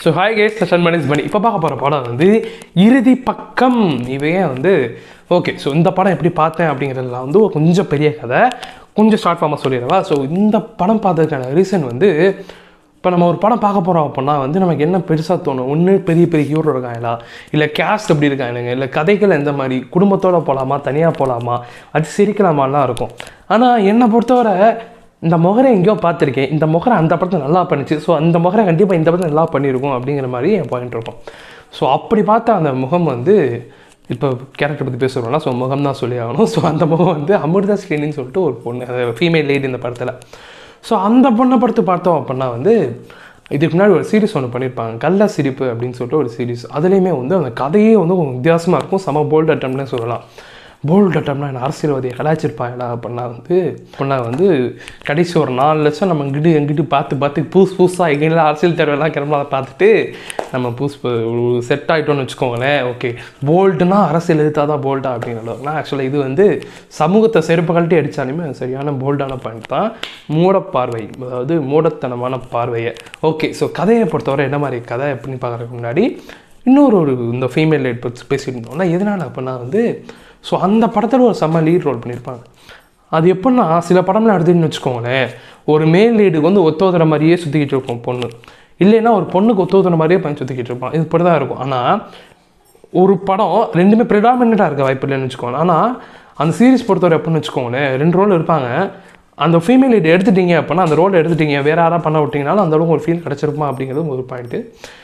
So hi guys சன் மணிஸ் பண்ணி இப்போ பார்க்க போகிற படம் வந்து இறுதி பக்கம் இவையே வந்து ஓகே ஸோ இந்த படம் எப்படி பார்த்தேன் அப்படிங்கிறதுலாம் வந்து ஒரு கொஞ்சம் பெரிய கதை கொஞ்சம் ஷார்ட் ஃபார்மாக சொல்லிடுவா ஸோ இந்த படம் பார்த்ததுக்கான ரீசன் வந்து இப்போ நம்ம ஒரு படம் பார்க்க போகிறோம் அப்படின்னா வந்து நமக்கு என்ன பெருசாக தோணும் ஒன்று பெரிய பெரிய ஹீரோ இருக்காங்களா இல்லை கேஸ்ட் எப்படி இருக்கானுங்க இல்லை கதைகள் எந்த மாதிரி குடும்பத்தோடு போகலாமா தனியாக போகலாமா அது சிரிக்கலாமாலாம் இருக்கும் ஆனால் என்னை பொறுத்தவரை இந்த முகரை எங்கேயோ பார்த்துருக்கேன் இந்த முகரை அந்த படத்தை நல்லா பண்ணிச்சு ஸோ அந்த முகரை கண்டிப்பாக இந்த படத்தை நல்லா பண்ணியிருக்கும் அப்படிங்கிற மாதிரி என் பாயிண்ட் இருக்கும் ஸோ அப்படி பார்த்த அந்த முகம் வந்து இப்போ கேரக்டர் பற்றி பேசுகிறோம்னா ஸோ முகம் தான் சொல்லி ஆகணும் ஸோ அந்த முகம் வந்து அமிர்தா ஸ்ரீனின்னு சொல்லிட்டு ஒரு பொண்ணு ஃபீமேல் லேடி இந்த படத்தில் ஸோ அந்த பொண்ணை படுத்து பார்த்தோம் அப்படின்னா வந்து இதுக்கு முன்னாடி ஒரு சீரிஸ் ஒன்று பண்ணியிருப்பாங்க கள்ள சிரிப்பு அப்படின்னு சொல்லிட்டு ஒரு சீரிஸ் அதுலேயுமே வந்து அந்த கதையே வந்து கொஞ்சம் வித்தியாசமாக இருக்கும் செம போல்ட் அட்டம்னே சொல்லலாம் போல்ட் அட்டம்னா என்ன அரசியல்வாதியை கலாச்சிருப்பாங்களா அப்படின்னா வந்து அப்படின்னா வந்து கடைசி ஒரு நாலு லட்சம் நம்ம இங்கிட்டு எங்கிட்டு பார்த்து பார்த்து புதுசு புதுசாக எங்கெல்லாம் அரசியல் தேர்வெல்லாம் கிளம்பலாம் பார்த்துட்டு நம்ம புதுசு செட் ஆகிட்டோம்னு வச்சுக்கோங்களேன் ஓகே போல்டுனா அரசியல் எதிர்த்தா தான் போல்டா அப்படிங்கிறதுனா ஆக்சுவலாக இது வந்து சமூகத்தை செருப்பு கழட்டி அடித்தாலுமே அது சரியான போல்டான பாயிண்ட் தான் மூடப்பார்வை அதாவது மூடத்தனமான பார்வையை ஓகே ஸோ கதையை பொறுத்தவரை என்ன மாதிரி கதை அப்படின்னு பார்க்குறதுக்கு முன்னாடி இன்னொரு ஒரு இந்த ஃபீமேல் லைட் பற்றி பேசிட்டு இருந்தோம்னா எதனால் அப்படின்னா வந்து ஸோ அந்த படத்தில் ஒரு செம்ம லீட் ரோல் பண்ணியிருப்பாங்க அது எப்படின்னா சில படம்லாம் எடுத்துன்னு வச்சுக்கோங்களேன் ஒரு மேல் லீடுக்கு வந்து ஒத்தோதுற மாதிரியே சுற்றிக்கிட்டு இருக்கும் பொண்ணு இல்லைன்னா ஒரு பொண்ணுக்கு ஒத்தோதுற மாதிரியே பையன் சுற்றிக்கிட்டு இருப்பான் இது இப்படி தான் இருக்கும் ஆனால் ஒரு படம் ரெண்டுமே ப்ரிடாமினண்ட்டாக இருக்க வாய்ப்பு இல்லைன்னு வச்சுக்கோங்க ஆனால் அந்த சீரிஸ் பொறுத்தவரை எப்படின்னு வச்சுக்கோங்களேன் ரெண்டு ரோல் இருப்பாங்க அந்த ஃபீமேல் லீட் எடுத்துட்டீங்க அப்படின்னா அந்த ரோல் எடுத்துட்டீங்க வேறு யாராவது பண்ண விட்டிங்கனாலும் அந்த அளவுக்கு ஒரு ஃபீல் கிடச்சிருப்பா அப்படிங்கிறது ஒரு பாயிண்ட்டு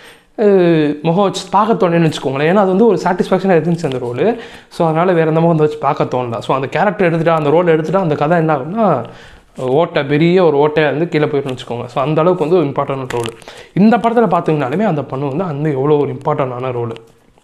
முகம் வச்சு பார்க்க தோணுன்னு வச்சுக்கோங்களேன் ஏன்னா அது வந்து ஒரு சாட்டிஸ்ஃபேக்ஷனாக இருந்துச்சு அந்த ரோல் ஸோ அதனால் வேறு எந்த முகம் வச்சு பார்க்க தோணல ஸோ அந்த கேரக்டர் எடுத்துட்டா அந்த ரோல் எடுத்துட்டா அந்த கதை என்ன ஆகும்னா ஓட்டை பெரிய ஒரு ஓட்டையாக வந்து கீழே போயிட்டு வச்சுக்கோங்க ஸோ அந்த அளவுக்கு வந்து ஒரு இம்பார்ட்டன்ட் ரோல் இந்த படத்தில் பார்த்தீங்கனாலுமே அந்த பொண்ணு வந்து அந்த எவ்வளோ ஒரு இம்பார்ட்டண்டான ரோல்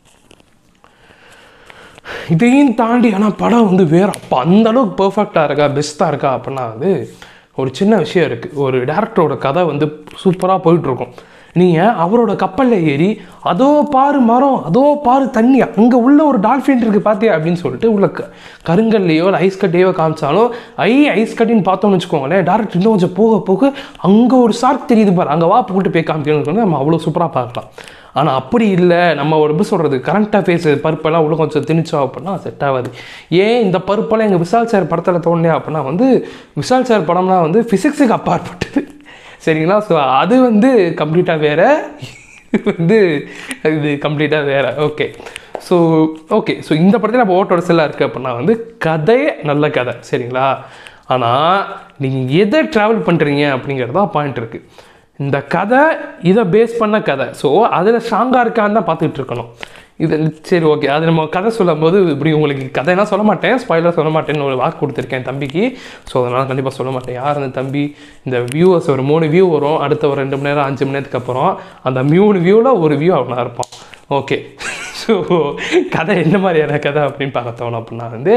இதையும் தாண்டி ஆனால் படம் வந்து வேறு அப்போ அந்த அளவுக்கு பர்ஃபெக்டாக இருக்கா பெஸ்ட்டாக இருக்கா அப்படின்னா வந்து ஒரு சின்ன விஷயம் இருக்குது ஒரு டேரக்டரோட கதை வந்து சூப்பராக போயிட்டுருக்கும் நீங்கள் அவரோட கப்பலில் ஏறி அதோ பாரு மரம் அதோ பாரு தண்ணி அங்கே உள்ள ஒரு டால்ஃபின் இருக்குது பார்த்தியா அப்படின்னு சொல்லிட்டு உள்ள க கருங்கல்லையோ இல்லை ஐஸ் கட்டையோ காமிச்சாலும் ஐ ஐஸ் கட்டின்னு பார்த்தோம்னு வச்சுக்கோங்களேன் டேரக்ட் இன்னும் கொஞ்சம் போக போக அங்கே ஒரு ஷார்க் தெரியுது பாரு அங்கே வா போட்டு போய் காமிக்கணும்னு நம்ம அவ்வளோ சூப்பராக பார்க்கலாம் ஆனால் அப்படி இல்லை நம்ம ஒரு எப்படி சொல்கிறது கரண்ட்டாக ஃபேஸ் பருப்பெல்லாம் உள்ள கொஞ்சம் திணிச்சோம் அப்படின்னா செட் ஆகாது ஏன் இந்த பருப்பெல்லாம் எங்கள் விஷால் சார் படத்தில் தோணுனே அப்படின்னா வந்து விஷால் சார் படம்லாம் வந்து ஃபிசிக்ஸுக்கு அப்பாற்பட்டது சரிங்களா ஸோ அது வந்து கம்ப்ளீட்டாக வேறு வந்து இது கம்ப்ளீட்டாக வேறு ஓகே ஸோ ஓகே ஸோ இந்த படத்தில் நம்ம ஓட்டோட செல்லாக இருக்குது அப்படின்னா வந்து கதை நல்ல கதை சரிங்களா ஆனால் நீங்கள் எதை ட்ராவல் பண்ணுறீங்க அப்படிங்கிறது தான் பாயிண்ட் இருக்குது இந்த கதை இதை பேஸ் பண்ண கதை ஸோ அதில் ஸ்ட்ராங்காக இருக்கான்னு தான் பார்த்துட்டு இருக்கணும் இது சரி ஓகே அது நம்ம கதை சொல்லும் போது இப்படி உங்களுக்கு கதையெல்லாம் சொல்ல மாட்டேன் ஸ்பாயிலர் சொல்ல மாட்டேன்னு ஒரு வாக்கு கொடுத்துருக்கேன் தம்பிக்கு ஸோ அதனால் கண்டிப்பாக சொல்ல மாட்டேன் யார் அந்த தம்பி இந்த வியூவர்ஸ் ஒரு மூணு வியூ வரும் அடுத்த ஒரு ரெண்டு மணி நேரம் அஞ்சு மணி நேரத்துக்கு அப்புறம் அந்த மூணு வியூவில் ஒரு வியூ அவனாக இருப்பான் ஓகே ஸோ கதை என்ன மாதிரியான கதை அப்படின்னு பார்க்க தோணும் அப்படின்னா வந்து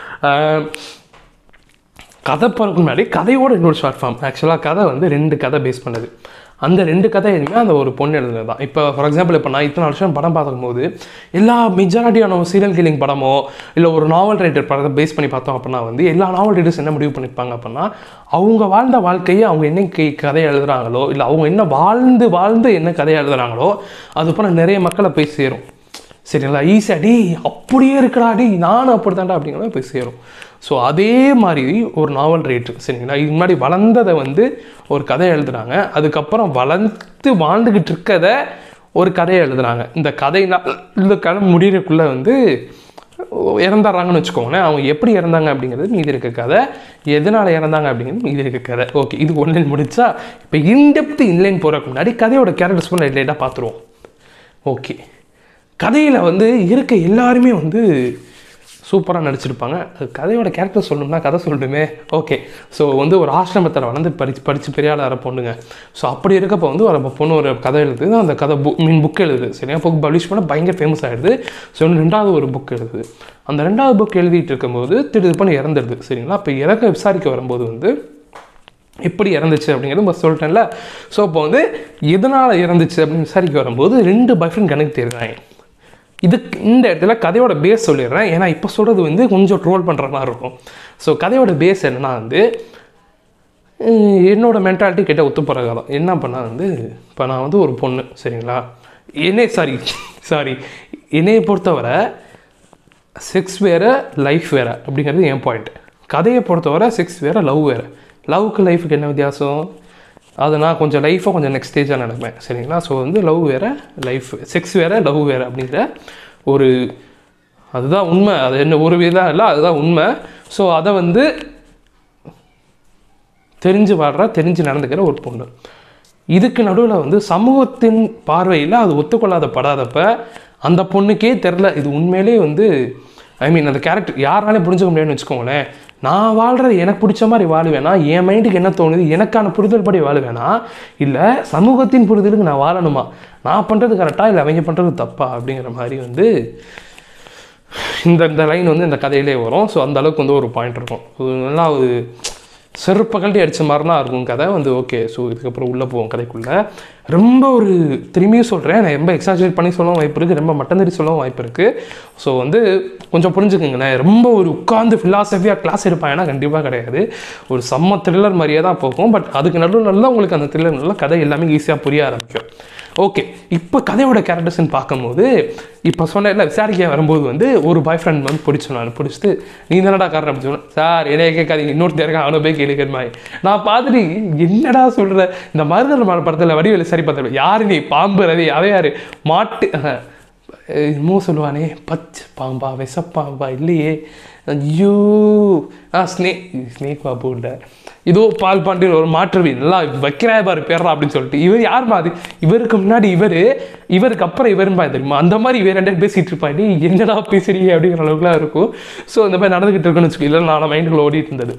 கதை போகிறதுக்கு முன்னாடி கதையோட இன்னொரு ஷார்ட் ஃபார்ம் ஆக்சுவலாக கதை வந்து ரெண்டு கதை பேஸ் பண்ணது அந்த ரெண்டு கதை எதுவுமே அந்த ஒரு பொண்ணு எழுதுனது தான் இப்போ ஃபார் எக்ஸாம்பிள் இப்போ நான் இத்தனை வருஷம் படம் பார்க்கும்போது எல்லா மெஜாரிட்டியான சீரியல் கில்லிங் படமோ இல்லை ஒரு நாவல் ரைட்டர் படத்தை பேஸ் பண்ணி பார்த்தோம் அப்படின்னா வந்து எல்லா நாவல் ரைட்டர்ஸ் என்ன முடிவு பண்ணியிருப்பாங்க அப்படின்னா அவங்க வாழ்ந்த வாழ்க்கையை அவங்க என்ன கதை எழுதுகிறாங்களோ இல்லை அவங்க என்ன வாழ்ந்து வாழ்ந்து என்ன கதையை எழுதுகிறாங்களோ அது போல் நிறைய மக்களை போய் சேரும் சரிங்களா ஈஸியாக டி அப்படியே இருக்கடா டி நானும் அப்படி தாண்டா அப்படிங்கிற போய் சேரும் ஸோ அதே மாதிரி ஒரு நாவல் ரைட்டர் சரிங்களா இது முன்னாடி வளர்ந்ததை வந்து ஒரு கதையை எழுதுறாங்க அதுக்கப்புறம் வளர்ந்து வாழ்ந்துக்கிட்டு இருக்கதை ஒரு கதையை எழுதுறாங்க இந்த கதைனா இந்த கதை முடிகிறக்குள்ளே வந்து இறந்துடுறாங்கன்னு வச்சுக்கோங்களேன் அவங்க எப்படி இறந்தாங்க அப்படிங்கிறது மீதி இருக்க கதை எதனால் இறந்தாங்க அப்படிங்கிறது மீதி இருக்க கதை ஓகே இது ஒன்லைன் முடிச்சா இப்போ இன்டெப்த் இன்லைன் போகிறதுக்கு முன்னாடி கதையோட கேரக்டர்ஸ் பண்ண லைட்டாக பார்த்துருவோம் ஓகே கதையில் வந்து இருக்க எல்லாருமே வந்து சூப்பராக நடிச்சிருப்பாங்க அது கதையோட கேரக்டர் சொல்லணும்னா கதை சொல்லணுமே ஓகே ஸோ வந்து ஒரு ஆசிரமத்தில் வளர்ந்து படித்து படித்து பெரிய ஆளாக பொண்ணுங்க ஸோ அப்படி இருக்கப்போ வந்து ஒரு பொண்ணு ஒரு கதை எழுதுது அந்த கதை புக் மீன் புக் எழுதுது சரியா புக் பப்ளிஷ் பண்ண பயங்கர ஃபேமஸ் ஆகிடுது ஸோ இன்னும் ரெண்டாவது ஒரு புக் எழுதுது அந்த ரெண்டாவது புக் எழுதிட்டு இருக்கும்போது திடு பண்ணி இறந்துடுது சரிங்களா அப்போ இறக்க விசாரிக்க வரும்போது வந்து எப்படி இறந்துச்சு அப்படிங்கிறது நம்ம சொல்லிட்டேன்ல ஸோ இப்போ வந்து எதனால் இறந்துச்சு அப்படின்னு விசாரிக்க வரும்போது ரெண்டு பாய் ஃப்ரெண்ட் கணக்கு தேர்றாங்க இதுக்கு இந்த இடத்துல கதையோட பேஸ் சொல்லிடுறேன் ஏன்னா இப்போ சொல்கிறது வந்து கொஞ்சம் ட்ரோல் பண்ணுற மாதிரி இருக்கும் ஸோ கதையோட பேஸ் என்னன்னா வந்து அஹ் என்னோட மென்டாலிட்டி கிட்ட ஒத்து போகிற கதை என்ன பண்ணால் வந்து இப்போ நான் வந்து ஒரு பொண்ணு சரிங்களா என்னை சாரி சாரி என்னையை பொறுத்தவரை செக்ஸ் வேறு லைஃப் வேறு அப்படிங்கிறது என் பாயிண்ட் கதையை பொறுத்தவரை செக்ஸ் வேறு லவ் வேறு லவ்க்கு லைஃபுக்கு என்ன வித்தியாசம் அதை நான் கொஞ்சம் லைஃப்பை கொஞ்சம் நெக்ஸ்ட் ஸ்டேஜாக நினைப்பேன் சரிங்களா ஸோ வந்து லவ் வேறு லைஃப் செக்ஸ் வேறு லவ் வேறு அப்படிங்கிற ஒரு அதுதான் உண்மை அது என்ன ஒரு விதம் இல்லை அதுதான் உண்மை ஸோ அதை வந்து தெரிஞ்சு வாழ்கிற தெரிஞ்சு நடந்துக்கிற ஒரு பொண்ணு இதுக்கு நடுவில் வந்து சமூகத்தின் பார்வையில் அது ஒத்துக்கொள்ளாத படாதப்ப அந்த பொண்ணுக்கே தெரில இது உண்மையிலே வந்து ஐ மீன் அந்த கேரக்டர் யாராலையும் புரிஞ்சுக்க முடியாதுன்னு வச்சுக்கோங்களேன் நான் வாழ்கிறது எனக்கு பிடிச்ச மாதிரி வாழுவேனா என் மைண்டுக்கு என்ன தோணுது எனக்கான புரிதல் படி வாழுவேனா இல்லை சமூகத்தின் புரிதலுக்கு நான் வாழணுமா நான் பண்ணுறது கரெக்டாக இல்லை அவங்க பண்ணுறது தப்பா அப்படிங்கிற மாதிரி வந்து இந்த இந்த லைன் வந்து இந்த கதையிலே வரும் ஸோ அந்த அளவுக்கு வந்து ஒரு பாயிண்ட் இருக்கும் ஒரு நல்லா ஒரு செருப்பை கழட்டி அடித்த மாதிரிலாம் இருக்கும் கதை வந்து ஓகே ஸோ இதுக்கப்புறம் உள்ளே போவோம் கதைக்குள்ளே ரொம்ப ஒரு திரும்பியும் சொல்கிறேன் நான் ரொம்ப எக்ஸாஜரேட் பண்ணி சொல்லவும் வாய்ப்பு இருக்குது ரொம்ப மட்டந்தறி சொல்லவும் வாய்ப்பு இருக்குது ஸோ வந்து கொஞ்சம் புரிஞ்சுக்குங்களேன் ரொம்ப ஒரு உட்காந்து ஃபிலாசபியாக கிளாஸ் எடுப்பாங்கன்னா கண்டிப்பாக கிடையாது ஒரு செம்ம த்ரில்லர் மாதிரியே தான் போகும் பட் அதுக்கு நடுவில் நல்லா உங்களுக்கு அந்த த்ரில்லர் நல்லா கதை எல்லாமே ஈஸியாக புரிய ஆரம்பிக்கும் ஓகே இப்போ கதையோட கேரக்டர்ஸ்ன்னு பார்க்கும்போது இப்போ சொன்ன இல்லை விசாரிக்க வரும்போது வந்து ஒரு பாய் ஃப்ரெண்ட் வந்து பிடிச்சோம் நான் பிடிச்சிட்டு நீ தானடா காரணம் அப்படின்னு சொன்னேன் சார் என்னைய கேட்காதீங்க இன்னொருத்தர் இருக்கான் அவனை போய் கேளுக்கிற மாதிரி நான் பார்த்துட்டு என்னடா சொல்கிற இந்த மருதர் மாலை படத்தில் வடிவேலு சரி பார்த்து யாரு நீ பாம்பு ரவி அவ யாரு மாட்டு அஹ், என்னமோ சொல்லுவானே பச்சை பாம்பா விஷப்பாம்பா இல்லையே ஐயோ ஆ ஸ்னே ஸ்னேக் பாபு இல்லை இதோ பால் பாண்டி ஒரு மாற்றுவி நல்லா வைக்கிறாய பாரு பேர்றா அப்படின்னு சொல்லிட்டு இவர் யாருமா அது இவருக்கு முன்னாடி இவர் இவருக்கு அப்புறம் இவரும்பா தெரியுமா அந்த மாதிரி இவர் ரெண்டு பேர் பேசிட்டு இருப்பாடி என்னடா பேசுறீங்க அப்படிங்கிற அளவுக்குலாம் இருக்கும் ஸோ இந்த மாதிரி நடந்துகிட்டு இருக்குன்னு வச்சுக்கோ இல்லை நான் மைண்டுக்குள்ள ஓடிட்டு இருந்தது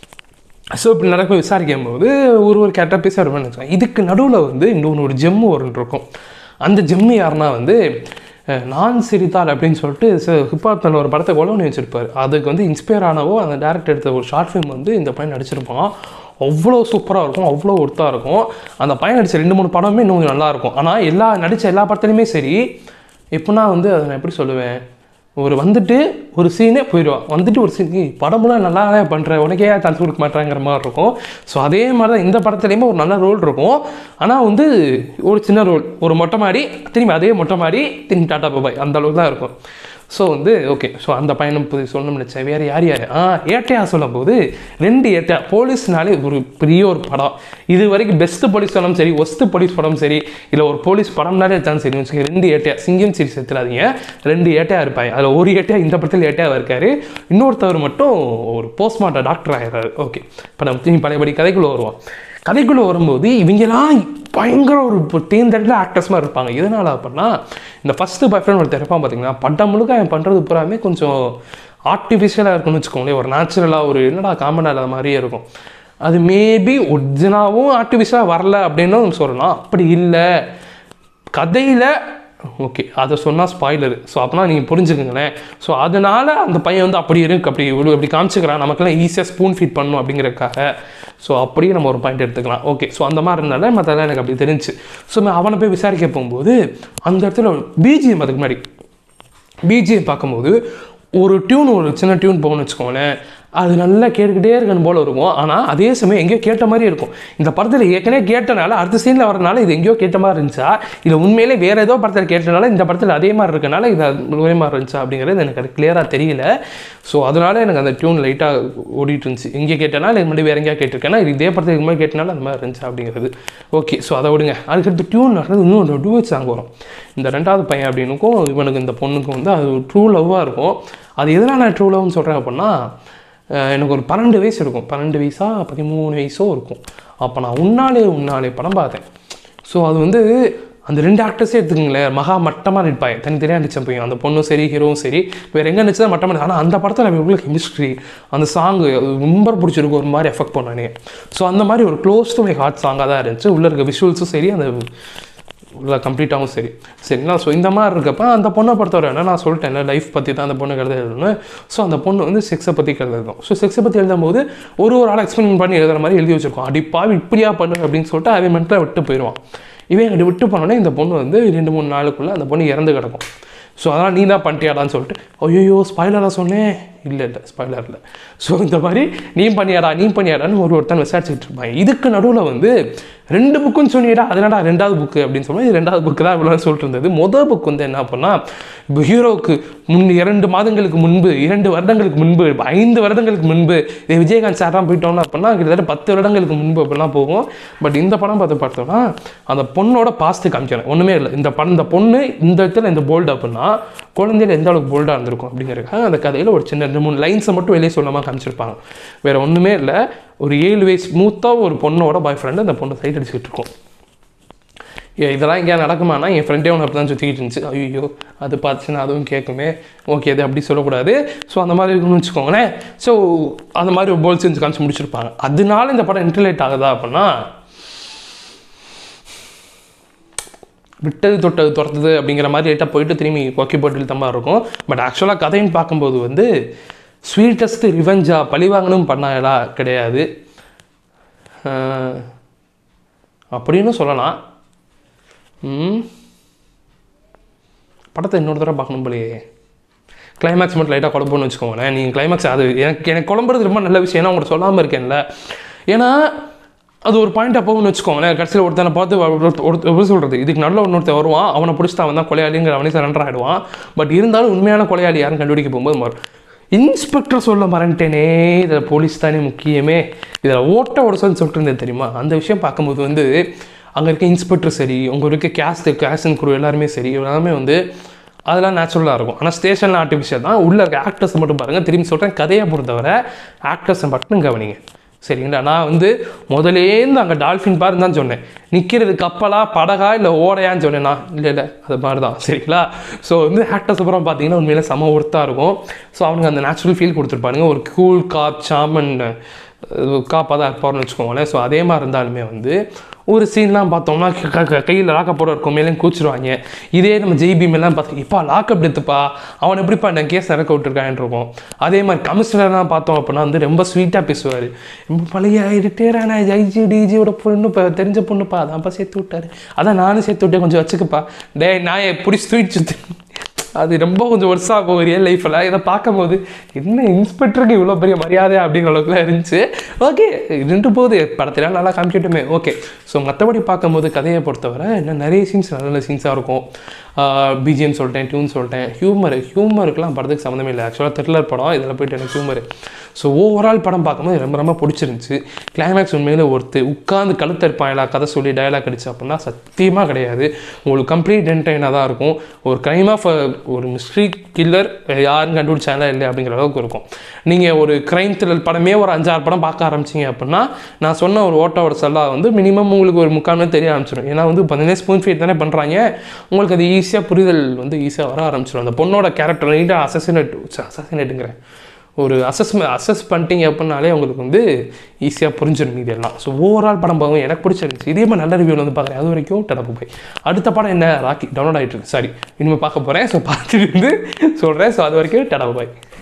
ஸோ இப்படி நடக்க விசாரிக்கும் போது ஒரு ஒரு கேரக்டர் பேச வருவான்னு வச்சுக்கோங்க இதுக்கு நடுவில் வந்து இன்னொன்று ஒரு ஜெம்மு ஒரு இருக்கும் அந்த ஜெம்மு யாருன்னா வந்து அஹ், நான் சிரித்தாள் அப்படின்னு சொல்லிட்டு ஹிப்பாத்தன் ஒரு படத்தை கொலை பண்ணி வச்சிருப்பார் அதுக்கு வந்து இன்ஸ்பயர் ஆனவோ அந்த டேரக்டர் எடுத்த ஒரு ஷார்ட் ஃபிலிம் வந்து இந்த பையன் நடிச்சிருப்பான் அவ்வளோ சூப்பராக இருக்கும் அவ்வளோ ஒர்த்தாக இருக்கும் அந்த பையன் நடித்த ரெண்டு மூணு படமே இன்னும் கொஞ்சம் நல்லா இருக்கும் ஆனால் எல்லா நடித்த எல்லா படத்துலையுமே சரி எப்படின்னா வந்து அதை நான் எப்படி சொல்லுவேன் ஒரு வந்துட்டு ஒரு சீனே போயிடுவான் வந்துட்டு ஒரு சீன் "ஏய், படம்லாம் நல்லா பண்ணுற உனக்கே சான்ஸ் கொடுக்க மாட்டேங்கிற மாதிரி இருக்கும் ஸோ அதே மாதிரி தான் இந்த படத்துலையுமே ஒரு நல்ல ரோல் இருக்கும் ஆனால் வந்து ஒரு சின்ன ரோல் ஒரு மொட்டை மாடி திரும்பி அதே மொட்டை மாடி திரும்பி டாட்டா பாபாய் அந்த அளவுக்கு தான் இருக்கும் ஸோ வந்து ஓகே ஸோ அந்த பையனும் புது சொல்லணும்னு நினச்சேன் வேறு யார் யார் ஆ ஏட்டையா சொல்லும் போது ரெண்டு ஏட்டையா போலீஸ்னாலே ஒரு பெரிய ஒரு படம் இது வரைக்கும் பெஸ்ட்டு போலீஸ் படம் சரி ஒஸ்ட்டு போலீஸ் படம் சரி இல்லை ஒரு போலீஸ் படம்னாலே தான் சரி வச்சுக்கோங்க ரெண்டு ஏட்டையா சிங்கம் சரி சேர்த்துறாதீங்க ரெண்டு ஏட்டையா இருப்பாங்க அதில் ஒரு ஏட்டையா இந்த படத்தில் ஏட்டையாக இருக்காரு இன்னொருத்தவர் மட்டும் ஒரு போஸ்ட்மார்ட்டம் டாக்டர் ஆகிறாரு ஓகே இப்போ நம்ம திரும்பி பழையபடி கதைக்குள்ளே வருவோம் கதைக்குள்ளே வரும்போது இவங்கெல்லாம் பயங்கர ஒரு இப்போ தேர்ந்தெடுத்த ஆக்டர்ஸ் மாதிரி இருப்பாங்க எதனால் அப்படின்னா இந்த ஃபஸ்ட்டு பாய் ஃப்ரெண்ட் ஒருத்தர் இருப்பான் பார்த்தீங்கன்னா பட்டம் முழுக்க அவன் பண்ணுறது பூராமே கொஞ்சம் ஆர்டிஃபிஷியலாக இருக்கும்னு வச்சுக்கோங்களேன் ஒரு நேச்சுரலாக ஒரு என்னடா காமனாக இல்லாத மாதிரியே இருக்கும் அது மேபி ஒரிஜினாவும் ஆர்டிஃபிஷியலாக வரல அப்படின்னு சொல்லலாம் அப்படி இல்லை கதையில் ஓகே அதை சொன்னால் ஸ்பாய்லரு ஸோ அப்போனா நீங்கள் புரிஞ்சுக்குங்களேன் ஸோ அதனால் அந்த பையன் வந்து அப்படி இருக்கு அப்படி இவ்வளோ இப்படி காமிச்சிக்கிறான் நமக்கெல்லாம் ஈஸியாக ஸ்பூன் ஃபீட் பண்ணணும் அப்படிங்கிறதுக்காக ஸோ அப்படியே நம்ம ஒரு பாயிண்ட் எடுத்துக்கலாம் ஓகே ஸோ அந்த மாதிரி இருந்தால மற்றெல்லாம் எனக்கு அப்படி தெரிஞ்சு ஸோ நான் அவனை போய் விசாரிக்க போகும்போது அந்த இடத்துல பிஜிஎம் அதுக்கு முன்னாடி பிஜிஎம் பார்க்கும்போது ஒரு டியூன் ஒரு சின்ன டியூன் போகணும்னு வச்சுக்கோங்களேன் அது நல்லா கேட்டுக்கிட்டே இருக்கணும் போல இருக்கும் ஆனால் அதே சமயம் எங்கேயோ கேட்ட மாதிரி இருக்கும் இந்த படத்தில் ஏற்கனவே கேட்டனால அடுத்த சீனில் வரனால இது எங்கேயோ கேட்ட மாதிரி இருந்துச்சா இல்லை உண்மையிலே வேறு ஏதோ படத்தில் கேட்டனால இந்த படத்தில் அதே மாதிரி இருக்கனால இது அது ஒரே மாதிரி இருந்துச்சா அப்படிங்கிறது எனக்கு அது கிளியராக தெரியல ஸோ அதனால எனக்கு அந்த டியூன் லைட்டாக ஓடிட்டு இருந்துச்சு எங்கே கேட்டனால இது முன்னாடி வேறு எங்கேயா கேட்டிருக்கேன்னா இது இதே படத்துக்கு முன்னாடி கேட்டனால அந்த மாதிரி இருந்துச்சு அப்படிங்கிறது ஓகே ஸோ அதை விடுங்க அதுக்கடுத்து டியூன் நடந்தது இன்னும் ஒரு டூவெட் சாங் வரும் இந்த ரெண்டாவது பையன் அப்படின்னுக்கும் இவனுக்கு இந்த பொண்ணுக்கும் வந்து அது ட்ரூ லவ்வாக இருக்கும் அது எதனால் நான் ட்ரூ லவ்னு சொல்கிறேன் அப்படின்னா அஹ் எனக்கு ஒரு பன்னெண்டு வயசு இருக்கும் பன்னெண்டு வயசா பதிமூணு வயசோ இருக்கும் அப்போ நான் உன்னாலே உன்னாலே படம் பார்த்தேன் ஸோ அது வந்து அந்த ரெண்டு ஆக்டர்ஸே எடுத்துக்கங்களேன் மகா மட்டமாக நடிப்பாங்க தனித்தனியாக நடிச்ச பையன் அந்த பொண்ணும் சரி ஹீரோவும் சரி வேறு எங்கே நடிச்சதா மட்டமாக ஆனால் அந்த படத்தில் அவன் உள்ள கெமிஸ்ட்ரி அந்த சாங்கு ரொம்ப பிடிச்சிருக்கும் ஒரு மாதிரி எஃபெக்ட் பண்ணானே ஸோ அந்த மாதிரி ஒரு க்ளோஸ் டு மை ஹார்ட் சாங்காக தான் இருந்துச்சு உள்ளே இருக்க விஷுவல்ஸும் சரி அந்த உள்ள கம்ப்ளீட்டாகவும் சரி சரிங்களா ஸோ இந்த மாதிரி இருக்கப்ப அந்த பொண்ணை பொறுத்தவரை என்ன நான் சொல்லிட்டேன் லைஃப் பற்றி தான் அந்த பொண்ணு கழுத எழுதணும் ஸோ அந்த பொண்ணு வந்து செக்ஸை பற்றி எழுதணும் ஸோ செக்ஸை பற்றி எழுதும் போது ஒரு ஒரு ஆள் எக்ஸ்பிளைன் பண்ணி எழுதுற மாதிரி எழுதி வச்சிருக்கோம் அடிப்பாவி இப்படியா பண்ணு அப்படின்னு சொல்லிட்டு அவன் மென்ட்டில் விட்டு போயிடுவான் இவன் எங்கிட்ட விட்டு போனோடனே இந்த பொண்ணு வந்து ரெண்டு மூணு நாளுக்குள்ளே அந்த பொண்ணு இறந்து கிடக்கும் ஸோ அதனால் நீ தான் பண்ணிட்டியாடான்னு சொல்லிட்டு ஐயோ ஸ்பாய்லராக சொன்னேன் இல்லை இல்லை ஸ்பாய்லர் இல்லை ஸோ இந்த மாதிரி நீ பண்ணியாடா நீ பண்ணியாடான்னு ஒரு ஒருத்தன் விசாரிச்சுக்கிட்டு இருப்பாங்க இதுக்கு நடுவில் வந்து ரெண்டு புக்குன்னு சொன்னியடா அதனாடா ரெண்டாவது புக்கு அப்படின்னு சொன்னால் இது ரெண்டாவது புக்கு தான் இவ்வளோ சொல்லிட்டு இருந்தது மொதல் புக் வந்து என்ன பண்ணா இப்போ ஹீரோவுக்கு முன் இரண்டு மாதங்களுக்கு முன்பு இரண்டு வருடங்களுக்கு முன்பு ஐந்து வருடங்களுக்கு முன்பு இது விஜயகாந்த் சார்லாம் போயிட்டோம்னா அப்படின்னா கிட்டத்தட்ட பத்து வருடங்களுக்கு முன்பு அப்படிலாம் போகும் பட் இந்த படம் பார்த்து பார்த்தோம்னா அந்த பொண்ணோட பாஸ்ட்டு காமிச்சாங்க ஒன்றுமே இல்லை இந்த படம் இந்த பொண்ணு இந்த இடத்துல இந்த போல்டு அப்படின்னா குழந்தையில எந்த அளவுக்கு போல்டாக இருந்திருக்கும் அப்படிங்கிறதுக்காக அந்த கதையில் ஒரு சின்ன ரெண்டு மூணு லைன்ஸை மட்டும் வெளியே சொல்லாமல் காமிச்சிருப்பாங்க வேறு ஒன்றுமே இல்லை ஒரு ஏழு வயசு மூத்தாக ஒரு பொண்ணோட பாய் ஃப்ரெண்டு அந்த பொண்ணை சைட் அடிச்சுக்கிட்டு இருக்கும் ஏ இதெல்லாம் எங்கேயா நடக்குமானா என் ஃப்ரெண்டே ஒன்று அப்படி தான் சுற்றிக்கிட்டு இருந்துச்சு ஐயோ அது பார்த்துச்சுன்னா அதுவும் கேட்குமே ஓகே அது அப்படி சொல்லக்கூடாது ஸோ அந்த மாதிரி இருக்குன்னு வச்சுக்கோங்களேன் ஸோ அந்த மாதிரி ஒரு போல் செஞ்சு காமிச்சு முடிச்சிருப்பாங்க அதனால இந்த படம் இன்டர்லேட் ஆகுதா அப்படின்னா விட்டது தொட்டது துரத்துது அப்படிங்கிற மாதிரி லைட்டாக போயிட்டு திரும்பி கொக்கி போட்டு இழுத்த மாதிரி இருக்கும் பட் ஆக்சுவலாக கதைன்னு பார்க்கும்போது வந்து ஸ்வீட்டஸ்ட் ரிவெஞ்சா பழிவாங்கணும் பண்ணாடா கிடையாது ஆஹ், அப்படின்னு சொல்லலாம் ம். படத்தை இன்னொரு தடவை பார்க்கணும் போலயே கிளைமேக்ஸ் மட்டும் லைட்டாக குழம்புன்னு வச்சுக்கோங்களேன் நீங்கள் கிளைமேக்ஸ் அது எனக்கு எனக்கு குழம்புறது ரொம்ப நல்ல விஷயம் ஏன்னா உங்கள்கிட்ட சொல்லாமல் இருக்கேன்ல ஏன்னா அது ஒரு பாயிண்ட் அப்போன்னு வச்சுக்கோங்களேன் கடைசியில் ஒருத்தனை பார்த்து ஒருத்த- ஒருத்த- எப்படி சொல்கிறது இதுக்கு நல்ல ஒருத்தன் வருவான் அவனை பிடிச்சிட்டு அவன் தான் கொலையாளிங்கிற அவனே சரண்டர் ஆகிடுவான் பட் இருந்தாலும் உண்மையான கொலையாளி யாரும் கண்டுபிடிக்க போகும்போது மறு இன்ஸ்பெக்டர் சொல்ல மறந்துட்டேனே இதில் போலீஸ் தானே முக்கியமே இதில் ஓட்ட ஓடசன்னு சொல்லிட்டு இருந்தேன் தெரியுமா அந்த விஷயம் பார்க்கும்போது வந்து அங்கே இருக்க இன்ஸ்பெக்டர் சரி உங்க இருக்க கேஸ்ட் கேஸ்டன் குரூ எல்லாருமே சரி எல்லாமே வந்து அதெல்லாம் நேச்சுரலாக இருக்கும் ஆனால் ஸ்டேஷனில் ஆர்டிஃபிஷியல் தான் உள்ளே இருக்க ஆக்டர்ஸ் மட்டும் பாருங்கள் திரும்பி சொல்கிறேன் கதையை பொறுத்தவரை ஆக்டர்ஸை மட்டும் கவனிங்க சரிங்களா நான் வந்து முதலேருந்து அங்கே டால்ஃபின் பாருன்னு தான் சொன்னேன் நிற்கிறது கப்பலா படகா இல்லை ஓடையான்னு சொன்னேன் நான் இல்லை இல்லை அது மாதிரி தான் சரிங்களா ஸோ வந்து ஆக்டர்ஸ் அப்புறம் பார்த்தீங்கன்னா உண்மையில செம ஒர்த்தாக இருக்கும் ஸோ அவனுக்கு அந்த நேச்சுரல் ஃபீல் கொடுத்துருப்பானுங்க ஒரு கூல் காப் சாமன் காப்பாக தான் இருப்பார்னு வச்சுக்கோங்களேன் ஸோ அதே மாதிரி இருந்தாலுமே வந்து ஒரு சீன்லாம் பார்த்தோம்னா க- க- க- கையில் லாக்கப் போட இருக்கும் மேலேயும் கூச்சிருவாங்க இதே நம்ம ஜெய்பீம் எல்லாம் பார்த்து இப்பா லாக்கப் எடுத்துப்பா அவன் எப்படிப்பா இந்த கேஸ் நடக்க விட்டுருக்கான்னு இருக்கும் அதே மாதிரி கமிஷனர்லாம் பார்த்தோம் அப்படின்னா வந்து ரொம்ப ஸ்வீட்டாக பேசுவார் ரொம்ப பழைய ரிட்டையர் ஆன ஐஜி டிஜியோட பொண்ணு இப்போ தெரிஞ்ச பொண்ணுப்பா அதான்ப்பா சேர்த்து விட்டாரு அதான் நானும் சேர்த்து விட்டேன் கொஞ்சம் வச்சுக்கப்பா டேய் நான் எப்படி ஸ்வீட் சுத்து அது ரொம்ப கொஞ்சம் வருஷம் ஆகும் ரியல் லைஃப்பில் இதை பார்க்கும்போது என்ன இன்ஸ்பெக்டருக்கு இவ்வளோ பெரிய மரியாதை அப்படிங்கிற அளவுக்குலாம் இருந்துச்சு ஓகே ரெண்டு போகுது படத்தில் நல்லா காமிச்சிட்டுமே ஓகே ஸோ மற்றபடி பார்க்கும்போது கதையை பொறுத்தவரை இன்னும் நிறைய சீன்ஸ் நல்ல நல்ல சீன்ஸாக இருக்கும் பிஜிஎம் சொல்லிட்டேன் டியூன் சொல்லிட்டேன் ஹியூமர் ஹியூமருக்குலாம் படத்துக்கு சம்மந்தமே இல்லை ஆக்சுவலாக த்ரில்லர் படம் இதில் போயிட்டு எனக்கு ஹியூமர் ஸோ ஓவரால் படம் பார்க்கும்போது ரொம்ப ரொம்ப பிடிச்சிருந்துச்சு கிளைமேக்ஸ் உண்மையில ஒருத்து உட்காந்து கழுத்தருப்பாங்களா கதை சொல்லி டயலாக் அடிச்சு அப்படின்னா சத்தியமாக கிடையாது உங்களுக்கு கம்ப்ளீட் என்டைனாக தான் இருக்கும் ஒரு க்ரைம் ஆஃப் ஒரு மிஸ்ட்ரி கில்லர் யாரும் கண்டுபிடிச்சாங்களா இல்லை அப்படிங்கிற அளவுக்கு இருக்கும் நீங்கள் ஒரு க்ரைம் த்ரில்லர் படமே ஒரு அஞ்சாறு படம் பார்க்க ஆரம்பிச்சிங்க அப்படின்னா நான் சொன்ன ஒரு ஓட்டோட செல்லாக வந்து மினிமம் உங்களுக்கு ஒரு முக்கால் மணி தெரிய ஆரம்பிச்சிடும் ஏன்னா வந்து பார்த்தீங்கன்னா ஸ்பூன் ஃபீட் தானே பண்ணுறாங்க உங்களுக்கு அது ஈஸியாக புரிதல் வந்து ஈஸியாக வர ஆரம்பிச்சிடும் அந்த பொண்ணோட கேரக்டர் நீட்டாக அசசினேட் அசசினேட்டுங்கிறேன் ஒரு அசஸ்மெ அசஸ் பண்ணிட்டீங்க அப்படின்னாலே உங்களுக்கு வந்து ஈஸியாக புரிஞ்சிடும் இது எல்லாம் ஸோ ஓவரால் படம் பார்க்கும் எனக்கு பிடிச்சிருந்துச்சு இதே மாதிரி நல்ல ரிவ்யூவில் வந்து பார்க்குறேன் அது வரைக்கும் டடப்பு போய் அடுத்த படம் என்ன ராக்கி டவுன்லோட் ஆகிட்டு இருக்கு சாரி இனிமேல் பார்க்க போகிறேன் ஸோ பார்த்துட்டு இருந்து சொல்கிறேன் ஸோ அது வரைக்கும் டடப்பு பாய்